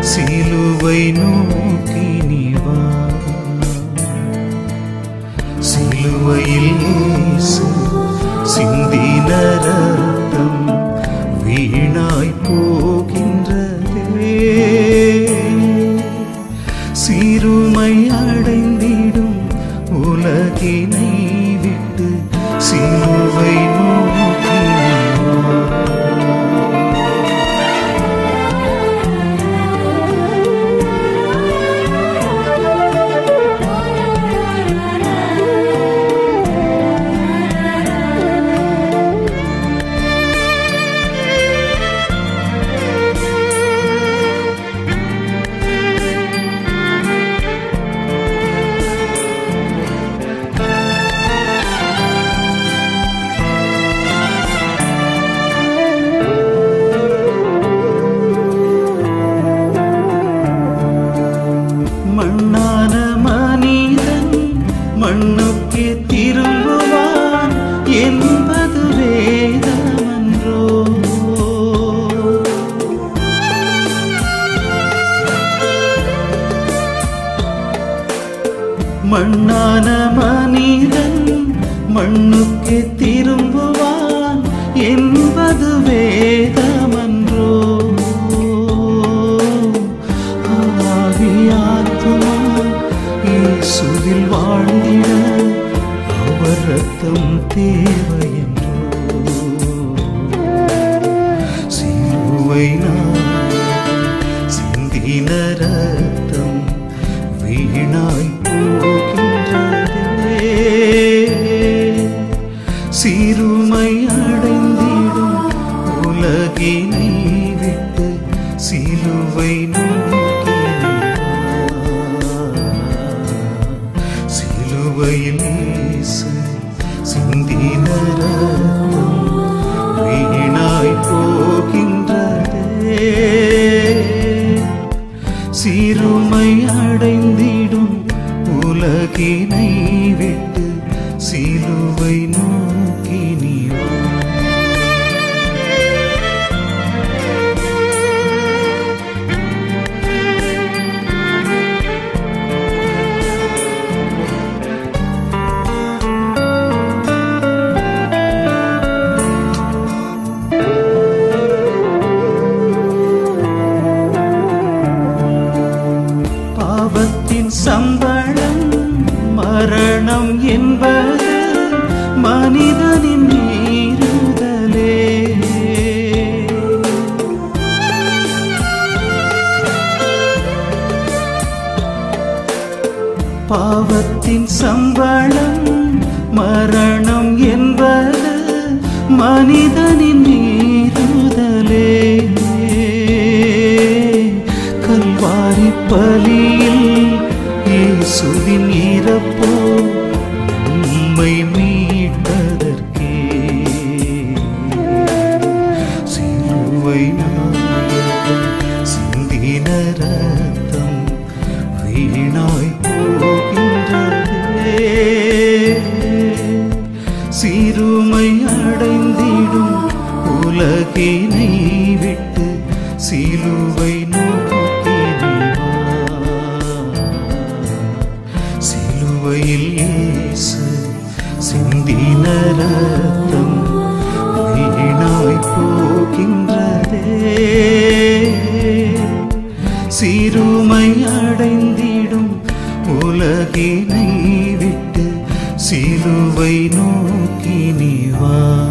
சிலுவை நோக்கி நீ வா சிலுவையில் இயேசு சிந்தின ரத்தம் வீணாய் போகின்றதே சிறுமை அடைந்திடும் உலகினை விட்டு சிலுவை நோக்கி நீ வா. மண்ணான மனிதன் மண்ணுக்கே திரும்புவான் என்பது வேதமன்றோ மண்ணான மனிதன் மண்ணுக்கே திரும்புவான் என்பது வேதமன்றோ ஆவியாத்துமா இயேசுவில் வாழ்ந்திட அவர் ரத்தம் தேவையன்றோ சிலுவை நாயகன் சிந்தின ரத்தம் வீணாய் போகின்றதே சிறுமை அடைந்திடும் உலகினை விட்டு சிலுவை நோக்கி நீ வா. சிலுவையில் இயேசு சிந்தின ரத்தம் வீணாய் போகின்றதே சிறுமை அடைந்திடும் உலகினை விட்டு சிலுவை நோக்கி நீ வா. பாவத்தின் சம்பளம் மரணம் என்பது மனிதனின் மீறுதலே பாவத்தின் சம்பளம் மரணம் என்பது மனிதனின் மீறுதலே கல்வாரி பலியில் இயேசுவின் இறப்போ உம்மை மீட்டதற்கே சிலுவை நாயகன் சிந்தின ரத்தம் வீணாய் போகின்றதே சிறுமை அடைந்திடும் உலகினை விட்டு சிலுவை நோக்கி நீ வா. சிலுவையில் இயேசு சிந்தின ரத்தம் வீணாய் போகின்றதே சிறுமை அடைந்திடும் உலகினை விட்டு சிலுவை நோக்கி நீ வா